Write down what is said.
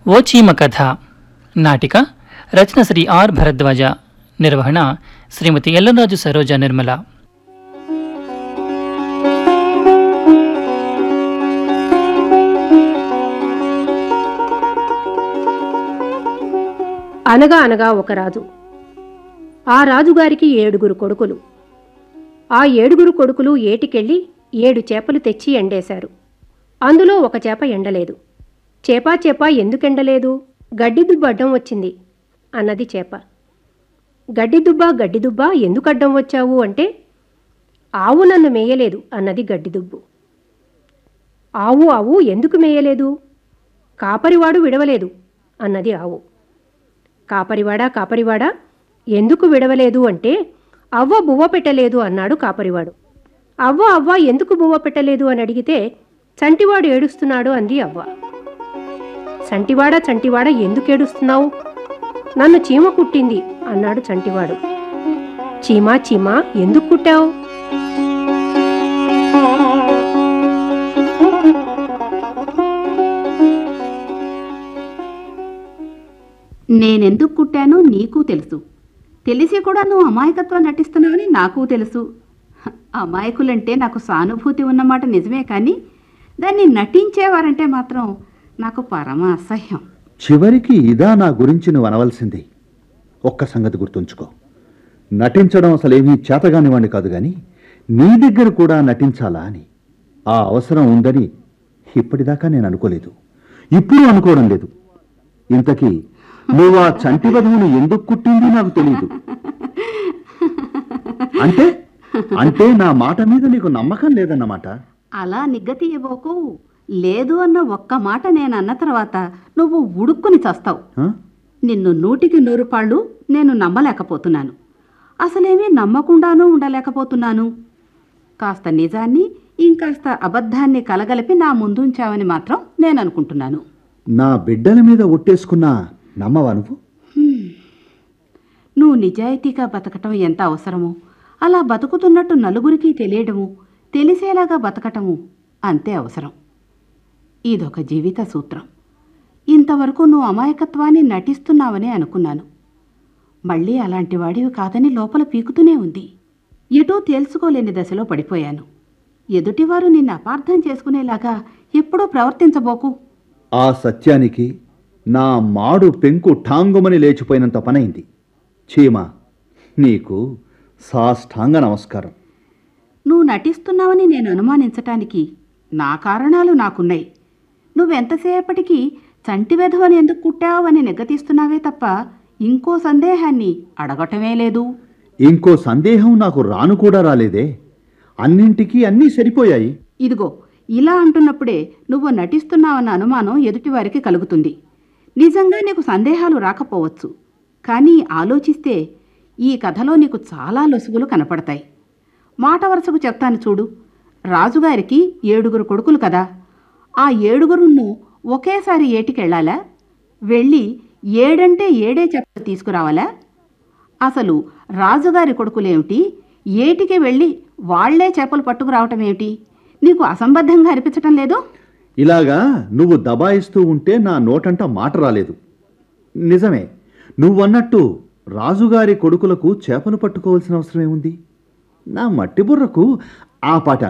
ఓ చీమ కథ నాటిక రచన శ్రీ ఆర్ భరద్వాజ నిర్వహణ శ్రీమతి ఎల్లంరాజు సరోజ నిర్మల అనగా అనగా ఒక రాజు ఆ రాజుగారికి ఏడుగురు కొడుకులు ఆ ఏడుగురు కొడుకులు ఏటికెళ్ళి ఏడు చేపలు తెచ్చి ఎండేశారు అందులో ఒక చేప ఎండలేదు చేపా చేప ఎందుకు ఎండలేదు గడ్డి దుబ్బ అడ్డం వచ్చింది అన్నది చేప గడ్డి దుబ్బ గడ్డి దుబ్బ ఎందుకు అడ్డం వచ్చావు అంటే ఆవు నన్ను మేయలేదు అన్నది గడ్డి దుబ్బు ఆవు ఆవు ఎందుకు మేయలేదు కాపరివాడు విడవలేదు అన్నది ఆవు కాపరివాడా కాపరివాడా ఎందుకు విడవలేదు అంటే అవ్వ బువ్వ పెట్టలేదు అన్నాడు కాపరివాడు అవ్వ అవ్వ ఎందుకు బువ్వ పెట్టలేదు అని అడిగితే చంటివాడు ఏడుస్తున్నాడు అంది అవ్వ చంటివాడా చంటివాడా ఎందుకు ఏడుస్తున్నావు నన్ను చీమ కుట్టింది అన్నాడు చంటివాడు చీమా చీమా ఎందుకు కుట్టావు నేనెందుకు కుట్టానో నీకు తెలుసు తెలిసి కూడా నువ్వు అమాయకత్వం నటిస్తున్నావని నాకు తెలుసు హ, అమాయకులంటే నాకు సానుభూతి ఉన్నమాట నిజమే కానీ దాన్ని నటించేవారంటే మాత్రం నాకు పరమ అసహ్యం చివరికి ఇదా నా గురించి నువ్వు అనవలసింది ఒక్క సంగతి గుర్తుంచుకో నటించడం అసలేమీ చేతగానివాణ్ణి కాదు గాని నీ దగ్గర కూడా నటించాలా అని ఆ అవసరం ఉందని ఇప్పటిదాకా నేను అనుకోలేదు ఇప్పుడు అనుకోవడం లేదు ఇంతకీ నువ్వు ఆ చంటి వధువును ఎందుకు కుట్టింది నాకు తెలియదు అంటే అంటే నా మాట మీద నీకు నమ్మకం లేదన్నమాట అలా నిగ్గతీయబోకు లేదు అన్న ఒక్క మాట నేను అన్న తర్వాత నువ్వు ఉడుక్కుని చస్తావు ఆ? నిన్ను నూటికి నూరు పాళ్ళు నేను నమ్మలేకపోతున్నాను అసలేమీ నమ్మకుండానూ ఉండలేకపోతున్నాను కాస్త నిజాన్ని ఇంకాస్త అబద్ధాన్ని కలగలిపి నా ముందుంచావని మాత్రం నేను అనుకుంటున్నాను నా బిడ్డల మీద ఒట్టేసుకున్న నమ్మవా నువ్వు నువ్వు నిజాయితీగా బతకటం ఎంత అవసరమో అలా బతుకుతున్నట్టు నలుగురికి తెలియడము తెలిసేలాగా బతకటము అంతే అవసరం ఇదొక జీవిత సూత్రం ఇంతవరకు నువ్వు అమాయకత్వాన్ని నటిస్తున్నావని అనుకున్నాను మళ్ళీ అలాంటి వాడివి కాదని లోపల పీకుతూనే ఉంది ఎటూ తేల్చుకోలేని దశలో పడిపోయాను ఎదుటివారు నిన్ను అపార్థం చేసుకునేలాగా ఎప్పుడూ ప్రవర్తించబోకు ఆ సత్యానికి నా మాడు పెంకు ఠాంగుమని లేచిపోయినంత పనైంది చీమ నీకు సాష్టాంగ నమస్కారం నువ్వు నటిస్తున్నావని నేను అనుమానించటానికి నా కారణాలు నాకున్నాయి నువ్వెంతసేపటికి చంటి వెధవని ఎందుకు కుట్టావని నిగ్గతీస్తున్నావే తప్ప ఇంకో సందేహాన్ని అడగటమే లేదు ఇంకో సందేహం నాకు రాను కూడా రాలేదే అన్నింటికీ అన్నీ సరిపోయాయి ఇదిగో ఇలా అంటున్నప్పుడే నువ్వు నటిస్తున్నావన్న అనుమానం ఎదుటివారికి కలుగుతుంది నిజంగా నీకు సందేహాలు రాకపోవచ్చు కానీ ఆలోచిస్తే ఈ కథలో నీకు చాలా లొసుగులు కనపడతాయి మాట వరుసకు చెప్తాను చూడు రాజుగారికి ఏడుగురు కొడుకులు కదా ఆ ఏడుగురును ఒకేసారి ఏటికెళ్ళాలా వెళ్ళి ఏడంటే ఏడే చెప్ప తీసుకురావాలా అసలు రాజుగారి కొడుకులేమిటి ఏటికి వెళ్ళి వాళ్లే చేపలు పట్టుకురావటం ఏమిటి నీకు అసంబద్ధంగా అనిపించటం లేదు ఇలాగా నువ్వు దబాయిస్తూ ఉంటే నా నోటంట మాట రాలేదు నిజమే నువ్వన్నట్టు రాజుగారి కొడుకులకు చేపలు పట్టుకోవాల్సిన అవసరం ఏముంది నా మట్టి బుర్రకు ఆ పాటి